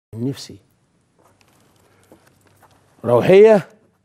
نفسي روحية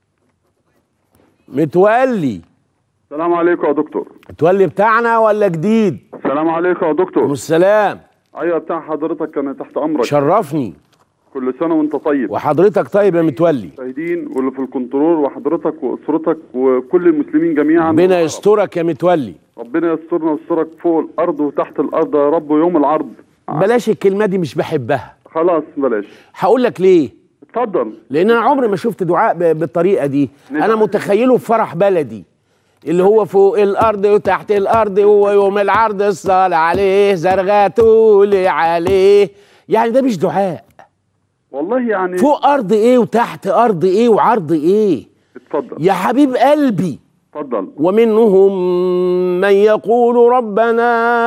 متولي السلام عليكم يا دكتور متولي بتاعنا ولا جديد السلام عليكم يا دكتور والسلام ايوه بتاع حضرتك انا تحت امرك شرفني كل سنه وانت طيب وحضرتك طيب يا متولي المشاهدين واللي في الكنترول وحضرتك واسرتك وكل المسلمين جميعا ربنا يسترك يا متولي ربنا يسترنا ويسترك فوق الارض وتحت الارض يا رب يوم العرض بلاش الكلمة دي مش بحبها خلاص بلاش هقول لك ليه اتفضل لان انا عمري ما شفت دعاء ب- بالطريقه دي انا نعم. متخيله في فرح بلدي اللي هو فوق الارض وتحت الارض هو يوم العرض الصلاة عليه زرغاتولي عليه يعني ده مش دعاء والله يعني فوق ارض ايه وتحت ارض ايه وعرض ايه اتفضل يا حبيب قلبي اتفضل ومنهم من يقول ربنا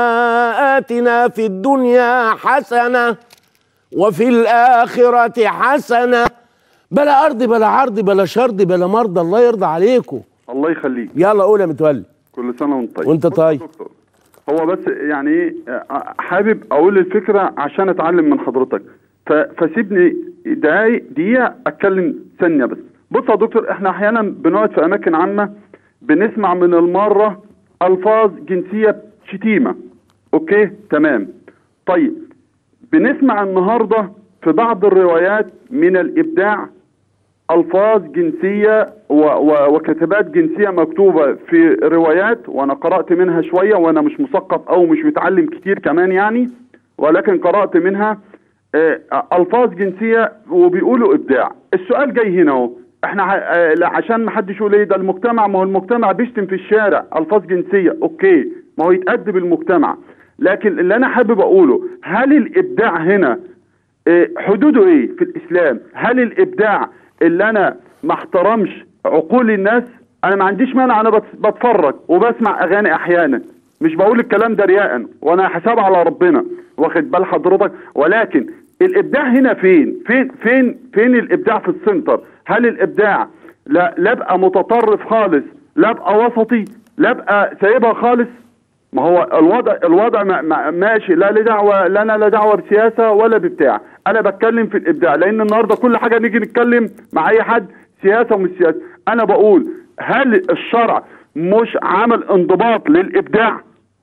آتنا في الدنيا حسنة وفي الآخرة حسنة بلا أرض بلا عرض بلا شرد بلا مرضى الله يرضى عليكم الله يخليك يلا قول يا متولي كل سنه وانت طيب وانت بص يا طيب. دكتور، هو بس يعني ايه آه، حابب اقول الفكره عشان اتعلم من حضرتك ف- فسيبني دقايق دقيقه اتكلم ثانيه بس بص يا دكتور احنا احيانا بنقعد في اماكن عامه بنسمع من المره الفاظ جنسيه شتيمه اوكي تمام طيب بنسمع النهارده في بعض الروايات من الابداع الفاظ جنسيه و و وكتابات جنسيه مكتوبه في روايات وانا قرات منها شويه وانا مش مثقف او مش متعلم كتير كمان يعني ولكن قرات منها آه، الفاظ جنسيه وبيقولوا ابداع السؤال جاي هنا اهو احنا ع- آه، لا، عشان ما حدش يقول ايه ده المجتمع ما هو المجتمع بيشتم في الشارع الفاظ جنسيه اوكي ما هو يتأدب المجتمع لكن اللي انا حابب اقوله هل الابداع هنا إيه، حدوده ايه في الاسلام هل الابداع اللي انا ما احترمش عقول الناس انا ما عنديش مانع انا بت- بتفرج وبسمع اغاني احيانا مش بقول الكلام ده رياء وانا حساب على ربنا واخد بال حضرتك ولكن الابداع هنا فين فين فين فين الابداع في السنتر هل الابداع لا لا ابقى متطرف خالص لا ابقى وسطي لا ابقى سايبها خالص ما هو الوضع الوضع ما ما ماشي لا لي دعوه لا انا لا دعوه بسياسه ولا ببتاع انا بتكلم في الابداع لان النهارده كل حاجه نيجي نتكلم مع اي حد سياسه ومش سياسه انا بقول هل الشرع مش عمل انضباط للابداع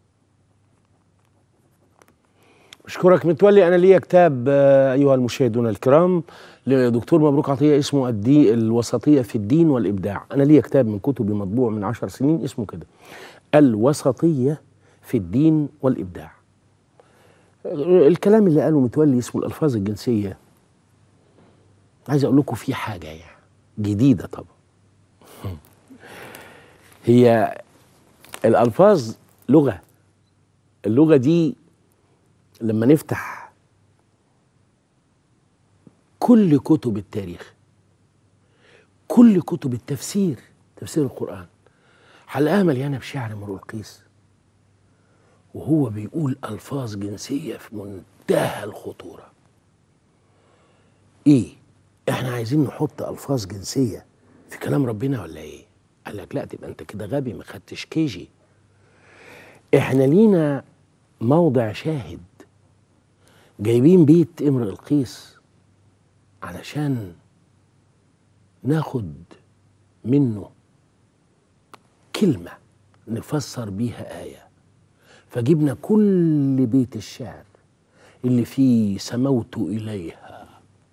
أشكرك متولي أنا ليا كتاب آه، أيها المشاهدون الكرام لدكتور مبروك عطية اسمه الدي الوسطية في الدين والإبداع أنا ليا كتاب من كتبي مطبوع من عشر سنين اسمه كده الوسطية في الدين والإبداع الكلام اللي قاله متولي اسمه الألفاظ الجنسية عايز أقول لكم في حاجة يعني جديدة طبعا هي الألفاظ لغة اللغة دي لما نفتح كل كتب التاريخ كل كتب التفسير تفسير القرآن هنلاقيها مليانة بشعر امرؤ القيس وهو بيقول ألفاظ جنسية في منتهى الخطورة إيه؟ إحنا عايزين نحط ألفاظ جنسية في كلام ربنا ولا إيه؟ قال لك لا تبقى أنت كده غبي ما خدتش كيجي إحنا لينا موضع شاهد جايبين بيت امرئ القيس علشان ناخد منه كلمة نفسر بيها آية فجبنا كل بيت الشعر اللي فيه سموت إليها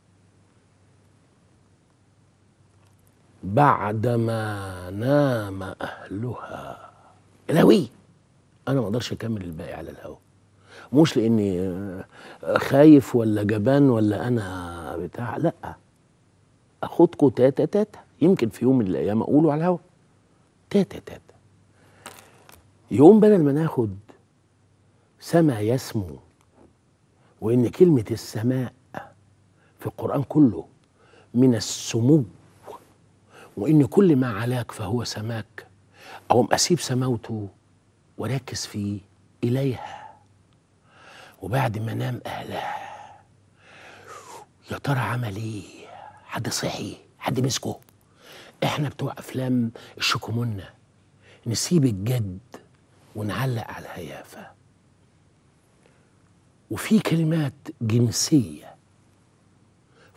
بعدما نام أهلها الهوي أنا ما أقدرش أكمل الباقي على الهوا مش لاني آه، خايف ولا جبان ولا انا بتاع لا اخدكم تاتا تاتا يمكن في يوم من الايام اقوله على الهوا تاتا تاتا يوم بدل ما ناخد سما يسمو وان كلمه السماء في القران كله من السمو وان كل ما علاك فهو سماك او اسيب سموته وركز في اليها وبعد ما نام اهلها يا ترى عمل ايه حد صحي حد مسكه احنا بتوع افلام الشكومنة نسيب الجد ونعلق على الهيافة وفي كلمات جنسية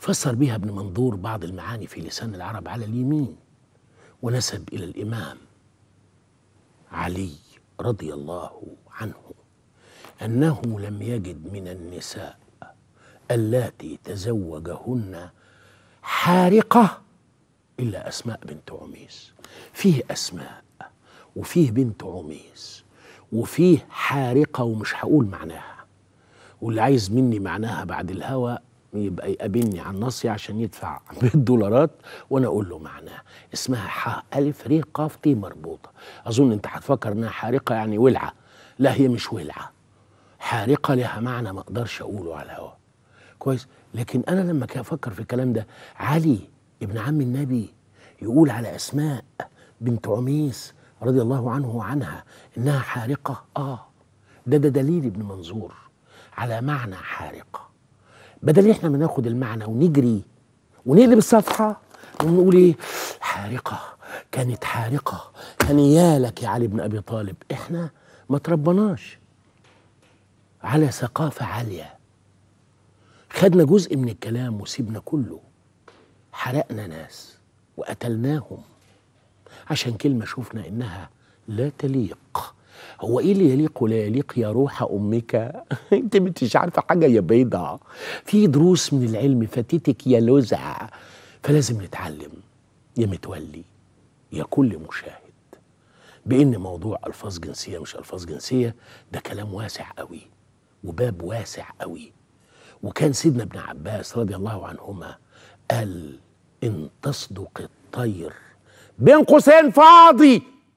فسر بها ابن منظور بعض المعاني في لسان العرب على اليمين ونسب الى الامام علي رضي الله عنه انه لم يجد من النساء اللاتي تزوجهن حارقه الا اسماء بنت عميس فيه اسماء وفيه بنت عميس وفيه حارقه ومش هقول معناها واللي عايز مني معناها بعد الهوا يبقى يقابلني على النصي عشان يدفع بالدولارات وانا اقول له معناها اسمها ح الف ر ق ت مربوطه اظن انت هتفكر انها حارقه يعني ولعه لا هي مش ولعه حارقه لها معنى ما اقدرش اقوله على الهوا كويس لكن انا لما كان افكر في الكلام ده علي ابن عم النبي يقول على اسماء بنت عميس رضي الله عنه وعنها انها حارقه اه ده ده دليل ابن منظور على معنى حارقه بدل احنا ما ناخد المعنى ونجري ونقلب الصفحه ونقول ايه حارقه كانت حارقه كان يالك يا علي بن ابي طالب احنا ما تربناش على ثقافه عاليه خدنا جزء من الكلام وسيبنا كله حرقنا ناس وقتلناهم عشان كلمة شفنا إنها لا تليق هو إيه اللي يليق ولا يليق يا روح أمك أنت مش عارفة حاجة يا بيضة في دروس من العلم فاتتك يا لزع فلازم نتعلم يا متولي يا كل مشاهد بإن موضوع ألفاظ جنسية مش ألفاظ جنسية ده كلام واسع قوي وباب واسع قوي وكان سيدنا ابن عباس رضي الله عنهما قال إن تصدق الطير بين قوسين فاضي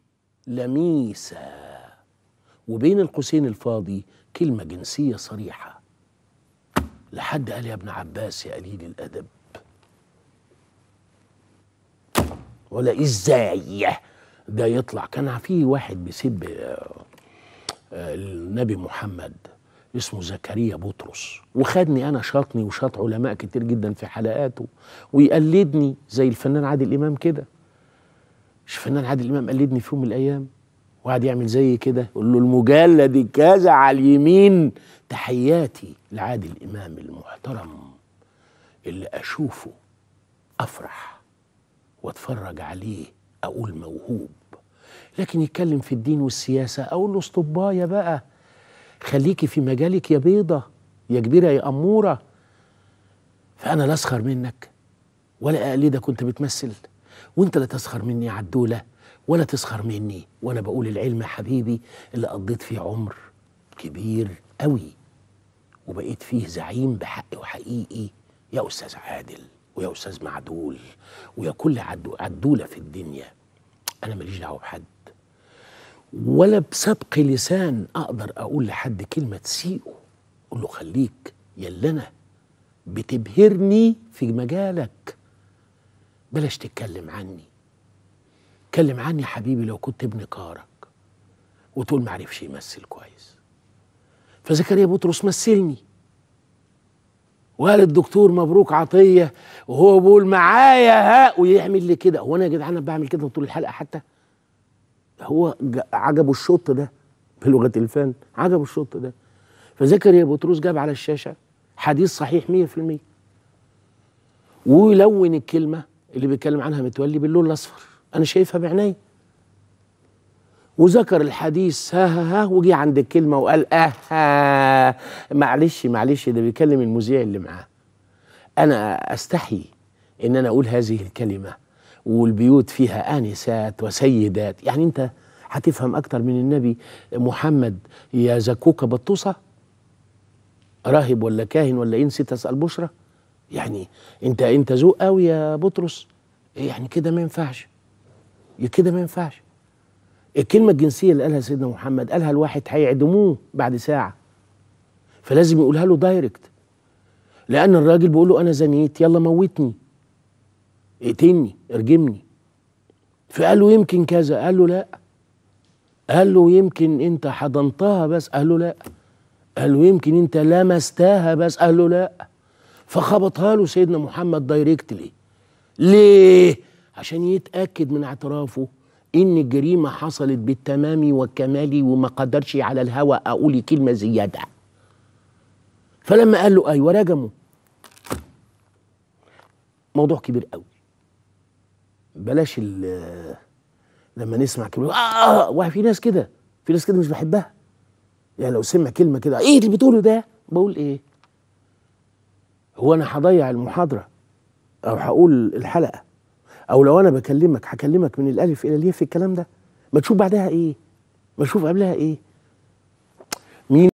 لميسة وبين القوسين الفاضي كلمة جنسية صريحة لحد قال يا ابن عباس يا قليل الأدب ولا ازاي ده يطلع كان في واحد بيسب آه، آه، النبي محمد اسمه زكريا بطرس وخدني انا شاطني وشاط علماء كتير جدا في حلقاته ويقلدني زي الفنان عادل امام كده مش الفنان عادل امام قلدني في يوم من الايام وقعد يعمل زي كده يقول له المجلد كذا على اليمين تحياتي لعادل امام المحترم اللي اشوفه افرح واتفرج عليه اقول موهوب لكن يتكلم في الدين والسياسه اقول له اسطبايه بقى خليكي في مجالك يا بيضه يا كبيره يا اموره فانا لا اسخر منك ولا اقلدك وانت بتمثل وانت لا تسخر مني يا عدوله ولا تسخر مني وانا بقول العلم يا حبيبي اللي قضيت فيه عمر كبير قوي وبقيت فيه زعيم بحق وحقيقي يا استاذ عادل ويا استاذ معدول ويا كل عدو عدوله في الدنيا انا ماليش دعوه بحد ولا بسبق لسان اقدر اقول لحد كلمه تسيئه اقول له خليك يلا انا بتبهرني في مجالك بلاش تتكلم عني اتكلم عني يا حبيبي لو كنت ابن كارك وتقول معرفش يمثل كويس فزكريا بطرس مثلني وقال الدكتور مبروك عطيه وهو بيقول معايا ها ويعمل لي كده هو انا يا جدعان بعمل كده طول الحلقه حتى هو ج- عجبه الشط ده بلغه الفن عجبه الشط ده فزكريا بطرس جاب على الشاشه حديث صحيح 100% ويلون الكلمه اللي بيتكلم عنها متولي باللون الاصفر انا شايفها بعيني وذكر الحديث ها ها ها وجي عند الكلمه وقال اه ها معلش معلش ده بيكلم المذيع اللي معاه انا استحي ان انا اقول هذه الكلمه والبيوت فيها انسات وسيدات يعني انت هتفهم اكتر من النبي محمد يا زكوك بطوسه راهب ولا كاهن ولا انسي تسال بشرى يعني انت انت ذوق قوي يا بطرس يعني كده ما ينفعش كده ما ينفعش الكلمة الجنسية اللي قالها سيدنا محمد قالها الواحد هيعدموه بعد ساعة فلازم يقولها له دايركت لأن الراجل بيقول له أنا زنيت يلا موتني اقتلني ارجمني فقال له يمكن كذا قال له لا قال له يمكن انت حضنتها بس قال له لا قال له يمكن انت لمستها بس قال له لا فخبطها له سيدنا محمد دايركتلي ليه عشان يتاكد من اعترافه ان الجريمه حصلت بالتمام والكمال وما قدرش على الهوى اقول كلمه زياده فلما قال له ايوه رجمه موضوع كبير قوي بلاش ال- لما نسمع كلمه اه وفي ناس كده في ناس كده مش بحبها يعني لو سمع كلمه كده ايه اللي بتقوله ده بقول ايه هو انا هضيع المحاضره او هقول الحلقه او لو انا بكلمك هكلمك من الالف الى الياء في الكلام ده ما تشوف بعدها ايه ما تشوف قبلها ايه